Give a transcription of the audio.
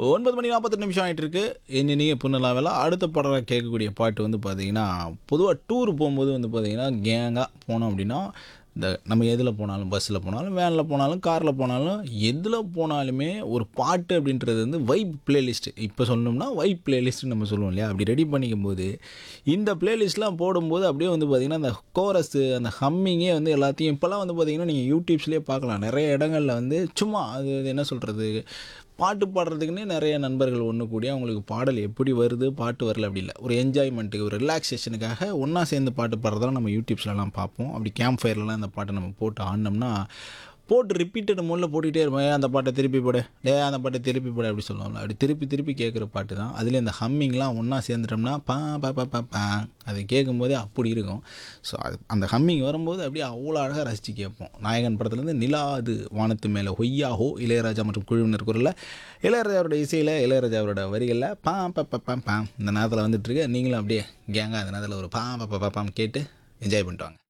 ஒன்பது மணி நாற்பத்தெட்டு நிமிஷம் ஆகிட்டு இருக்கு என்னையே புண்ணலாவில் அடுத்த படம் கேட்கக்கூடிய பாட்டு வந்து பார்த்தீங்கன்னா பொதுவாக டூர் போகும்போது வந்து பார்த்தீங்கன்னா கேங்காக போனோம் அப்படின்னா இந்த நம்ம எதில் போனாலும் பஸ்ஸில் போனாலும் வேனில் போனாலும் காரில் போனாலும் எதில் போனாலுமே ஒரு பாட்டு அப்படின்றது வந்து வைப் பிளேலிஸ்ட் இப்போ சொல்லணும்னா வைப் பிளேலிஸ்ட்னு நம்ம சொல்லுவோம் இல்லையா அப்படி ரெடி பண்ணிக்கும் போது இந்த பிளேலிஸ்ட்லாம் போடும்போது அப்படியே வந்து பார்த்திங்கன்னா அந்த கோரஸு அந்த ஹம்மிங்கே வந்து எல்லாத்தையும் இப்போல்லாம் வந்து பார்த்திங்கன்னா நீங்கள் யூடியூப்ஸ்லேயே பார்க்கலாம் நிறைய இடங்களில் வந்து சும்மா அது அது என்ன சொல்கிறது பாட்டு பாடுறதுக்குன்னே நிறைய நண்பர்கள் ஒன்று கூடி அவங்களுக்கு பாடல் எப்படி வருது பாட்டு வரல அப்படி இல்லை ஒரு என்ஜாய்மெண்ட்டுக்கு ஒரு ரிலாக்ஸேஷனுக்காக ஒன்றா சேர்ந்து பாட்டு பாடுறதெல்லாம் நம்ம யூடியூப்ஸ்லலாம் பார்ப்போம் அப்படி கேம்ப் ஃபயர்லலாம் இந்த பாட்டை நம்ம போட்டு ஆடினோம்னா போட்டு ரிப்பீட்டட் மோடில் போட்டுக்கிட்டே இருப்போம் "ஏய், அந்த பாட்டை திருப்பி போடு டே அந்த பாட்டை திருப்பி போடு அப்படி சொல்லுவாங்க அப்படி திருப்பி திருப்பி கேட்குற பாட்டு தான் அதுலேயே இந்த ஹம்மிங்லாம் ஒன்றா சேர்ந்துட்டோம்னா பா பா பா பா பா அது கேட்கும்போதே அப்படி இருக்கும் ஸோ அது அந்த ஹம்மிங் வரும்போது அப்படியே அவ்வளோ அழகாக ரசித்து கேட்போம் நாயகன் படத்துலேருந்து நிலா அது வானத்து மேலே ஹொய்யாஹோ இளையராஜா மற்றும் குழுவினர் குரலில் இளையராஜாவோட இசையில் இளையராஜாவோட வரிகளில் பா பா பா பா பா இந்த நேரத்தில் வந்துட்டுருக்கு நீங்களும் அப்படியே கேங்காக அந்த நேரத்தில் ஒரு பா பா பா பா பாம் கேட்டு என்ஜாய் பண்ணிட்டு வாங்க